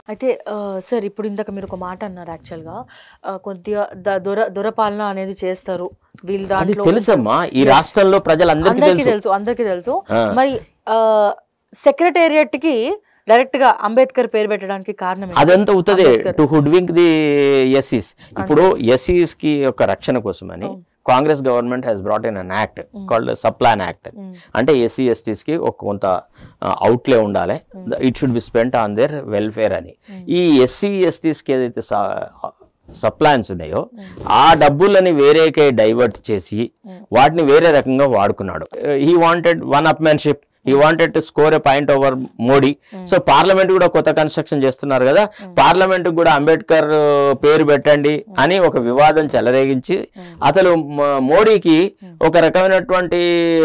అయితే ఆ, సార్ ఇప్పుడు ఇందాక మీరు ఒక మాట అన్నారు యాక్చువల్గా ఆ, కొద్దిగా ద- దొర దొరపాలన అనేది చేస్తారు వీళ్ళు అది దాంట్లో తెలుసమ్మా ఈ రాష్ట్రంలో ప్రజలందరికీ అందరికీ తెలుసు తెలుసు అందరికీ తెలుసు మరి సెక్రటేరియట్ కి డైరెక్ట్ గా అంబేద్కర్ పేరు పెట్టడానికి కారణం ఏంటి? అదంతా అవుతుంది టు హుడ్వింక్ ది ఎస్సీస్ ఇప్పుడు ఎస్సీస్ కి ఒక రక్షణ కోసమని Congress government has brought in an act called sub plan act అంటే ఎస్సీ ఎస్టీస్ కి ఒక కొంత అవుట్లే ఉండాలి it should be spent on their welfare అని ఈ ఎస్సీ ఎస్టీస్ కి ఏదైతే సప్లాన్స్ ఉన్నాయో ఆ డబ్బులని వేరేకే డైవర్ట్ చేసి వాటిని వేరే రకంగా వాడుకున్నాడు he wanted one upmanship he wanted to score a point over Modi so parliament కూడా కొత్త కన్స్ట్రక్షన్ చేస్తున్నారు కదా పార్లమెంట్ కూడా అంబేద్కర్ పేరు పెట్టండి అని ఒక వివాదం చెలరేగించి అతను మ- మోడీకి ఒక రకమైనటువంటి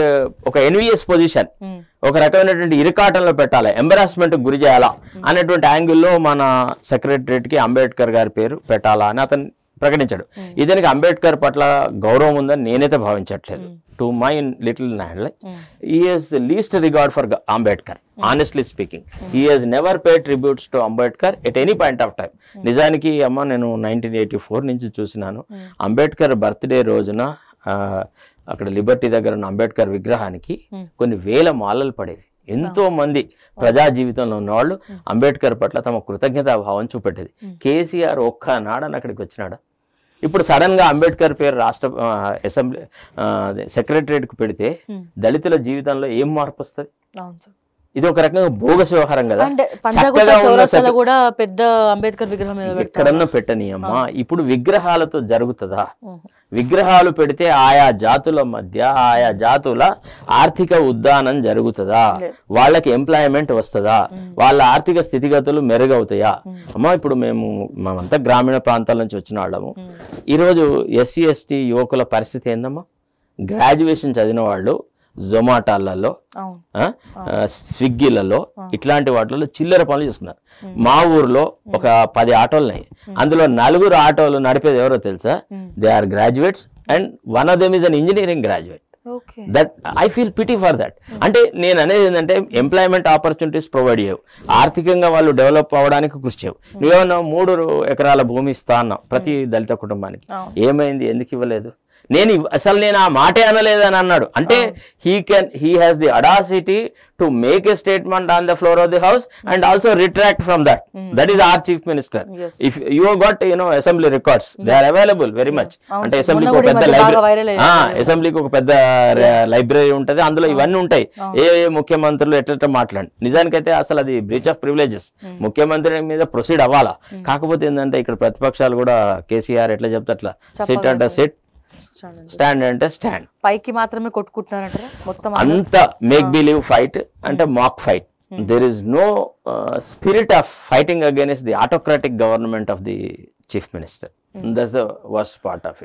ఒక ఎన్విఎస్ పొజిషన్ మ్మ్. ఒక రకమైనటువంటి ఇరకాటంలో పెట్టాలి ఎంబరాస్మెంట్ గురి చేయాలా అనేటువంటి యాంగిల్లో మన సెక్రటరేట్ కి అంబేద్కర్ గారి పేరు పెట్టాలా అని అతను ప్రకటించాడు ఇతనికి అంబేద్కర్ పట్ల గౌరవం ఉందని నేనైతే భావించట్లేదు to my little knowledge he's least regard for Ambedkar honestly speaking he's never pay tributes to Ambedkar at any point of time నిజానికి అమ్మ నేను నైన్టీన్ ఎయిటీ ఫోర్ నుంచి చూసినాను అంబేద్కర్ బర్త్డే రోజున ఆ, అక్కడ లిబర్టీ దగ్గర ఉన్న అంబేద్కర్ విగ్రహానికి కొన్ని వేల మాలలు పడేవి ఎంతో మంది ప్రజా జీవితంలో ఉన్నవాళ్ళు అంబేద్కర్ పట్ల తమ కృతజ్ఞతా భావం చూపెట్టేది కేసీఆర్ ఒక్క నాడని అక్కడికి వచ్చినాడా ఇప్పుడు సడన్ గా అంబేద్కర్ పేరు రాష్ట్ర ఆ, అసెంబ్లీ సెక్రటరియట్ కు పెడితే దళితుల జీవితంలో ఏం మార్పు వస్తుంది అవును సార్ ఇది ఒక రకంగా బోగస్ వ్యవహారం కదా అండ్ పంజాగుట్ట చక్కగా ఉన్న చౌరస్తాలో కూడా పెద్ద అంబేద్కర్ విగ్రహం నిలబెడతారు ఎక్కడన్నా పెట్టని అమ్మా ఇప్పుడు విగ్రహాలతో జరుగుతుందా మ్మ్. విగ్రహాలు పెడితే ఆయా జాతుల మధ్య ఆయా జాతుల ఆర్థిక ఉద్దానం జరుగుతుందా వాళ్ళకి ఎంప్లాయ్మెంట్ వస్తుందా వాళ్ళ ఆర్థిక స్థితిగతులు మెరుగవుతాయా అమ్మా ఇప్పుడు మేము మేమంతా గ్రామీణ ప్రాంతాల నుంచి వచ్చిన వాళ్ళము ఈరోజు ఎస్సీ ఎస్టీ యువకుల పరిస్థితి ఏందమ్మా గ్రాడ్యుయేషన్ చదివిన వాళ్ళు జొమాటాలలో అవును ఆ, ఆ, స్విగ్గీలలో ఇట్లాంటి వాటిలో చిల్లర పనులు చేస్తున్నారు మా ఊర్లో ఒక పది ఆటోలు ఉన్నాయి అందులో నలుగురు ఆటోలు నడిపేది ఎవరో తెలుసా they are graduates and one of them is an engineering graduate okay that I feel pity for that అంటే నేను అనేది ఏంటంటే ఎంప్లాయ్మెంట్ ఆపర్చునిటీస్ ప్రొవైడ్ చేయవు ఆర్థికంగా వాళ్ళు డెవలప్ అవ్వడానికి కృషి చేయవు నువ్వేమన్నా మూడు ఎకరాల భూమి ఇస్తా అన్నావు ప్రతి దళిత కుటుంబానికి అవును. ఏమైంది ఎందుకు ఇవ్వలేదు నేను ఇవ్- అసలు నేను ఆ మాటే అనలేదని అన్నాడు అంటే he can he has the audacity to make a statement on the floor of the house and also retract from that that is our chief minister Yes. If you got you know assembly records they are available very much అవును అంటే sir. అసెంబ్లీకి మొన్న ఒక కూడా ఈ పెద్ద మధ్య బాగా viral లైబ్రరీ అయ్యాయి. అసెంబ్లీకి ఒక పెద్ద లైబ్రరీ ఉంటది అందులో ఇవన్నీ ఉంటాయి ఏ ఏ ముఖ్యమంత్రులు ఎట్లా మాట్లాడి నిజానికైతే అసలు అది బ్రీచ్ ఆఫ్ ప్రివిలేజెస్ ముఖ్యమంత్రి మీద ప్రొసీడ్ అవ్వాలా కాకపోతే ఏంటంటే ఇక్కడ ప్రతిపక్షాలు కూడా కేసీఆర్ ఎట్లా చెప్తే అట్లా సిట్ అంటే సిట్ స్టాండ్ అంటే స్టాండ్ పైకి మాత్రమే కొట్టుకుంటున్నారంటారా మొత్తం అంత మేక్ బిలీవ్ ఫైట్ అంటే mock fight there is no spirit of fighting against the autocratic government of the chief minister that's the worst part of it